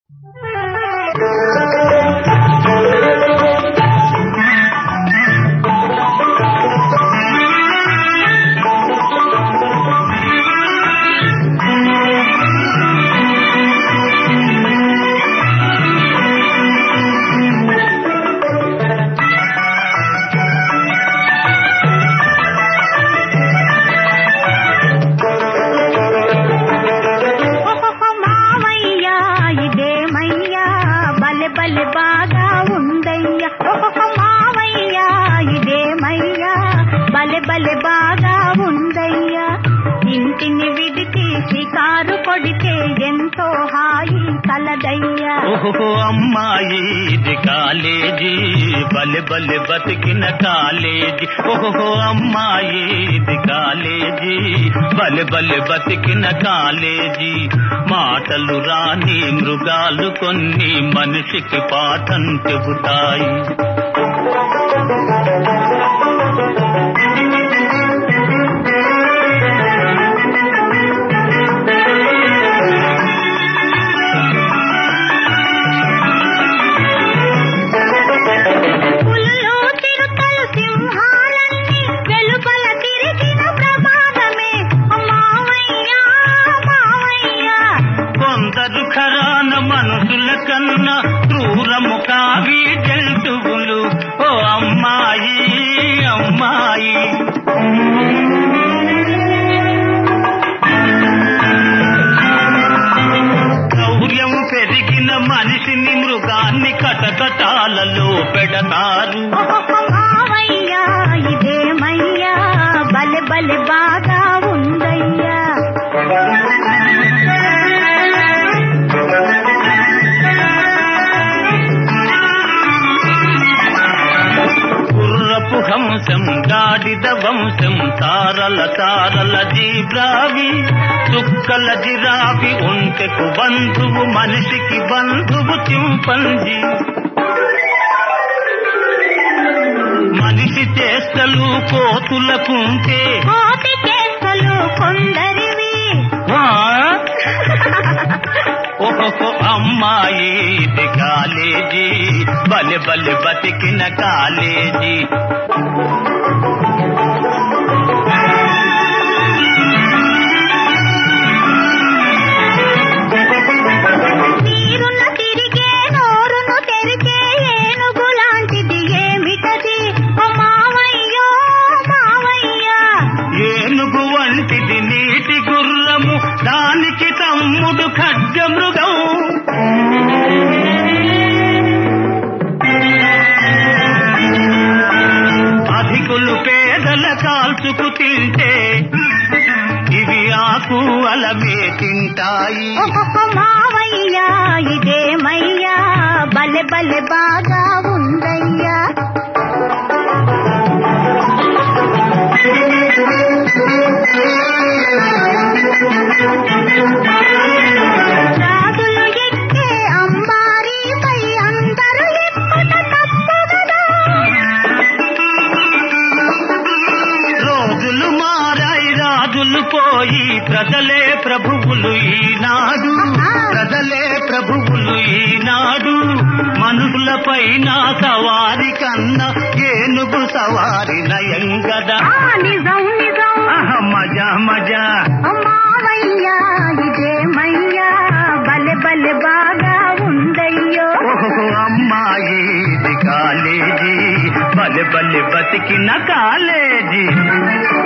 ఓహో మావయ్య ఇదేమయ్యా బలె బలె బాగా ఉందయ్యా ఓహో మావయ్య ఇదేమయ్యా బలె బలె బాగా ఉందయ్యా ఇంటిని విడిచి షికారు కొడితే ఎంతో హాయి కలదయ్యా ఓహో అమ్మాయి ఇది కాలేజీ బలె బలె బతికిన కాలేజీ ఓహో అమ్మాయి ఇది కాలేజీ బలె బలె బతికిన కాలేజీ మాటలు రాని మృగాలు కొన్ని మనిషికి పాఠం చెబుతాయి పులులు చిరుతలు సింహాలన్నీ వెలుపల తిరిగిన ప్రమాదమే మావయ్య మావయ్య కొందరు ఖరాన మనుషుల కన్నా క్రూరము కావి జంతువులు ఓ అమ్మాయి అమ్మాయి శౌర్యం పెరిగిన మనిషిని మృగాన్ని కటకటాలలో పెడతారు ఓహో మావయ్య ఇదేమయ్యా బలె బలె బాగా ఉందయ్యా గుర్రపు హంసం గాడిద వంశం తారల తారల జీబ్రావి చుక్కల జిరావి ఒంటెకు బంధువు మనిషికి బంధువు చింపంజి మనిషి చేష్టలు కోతులకుంటే కోటి కేసులు కొందరివి ఆ? ఓహో అమ్మాయి ఇది కాలేజీ బలె బలె బతికిన కాలేజీ నీరున తిరిగే నోరును తెరిచే ఏనుగు లాంటిది ఏమిటది ఓ మావయ్యో మావయ్య ఏనుగు వంటిది నీటి గుర్రము దానికి తమ్ముడు ఖడ్గమృగం అధికులు పేదల కాల్చుకు తింటే ఇవి ఆకు అలమే తింటాయి ఓహో మావయ్య ఇదేమయ్యా బలె బలె బాగా ఉందయ్యా రాజులు ఎక్కే అంబారీపై అందరూ ఎక్కుట తప్పు కదా రోజులు మారాయి రాజులు పోయి ప్రజలే ప్రభువులు ఈనాడు ప్రజలే ప్రభువులు ఈనాడు మనుషుల పైన సవారి కన్నా ఏనుగు సవారి నయం గదా ఆ నిజం నిజం ఆహ, మజా మజా మావయ్యా ఇదేమయ్యా బలె బలె బాగా ఉందయ్యో ఓహో అమ్మాయి ఇది కాలేజీ బలె బలె బతికిన కాలేజీ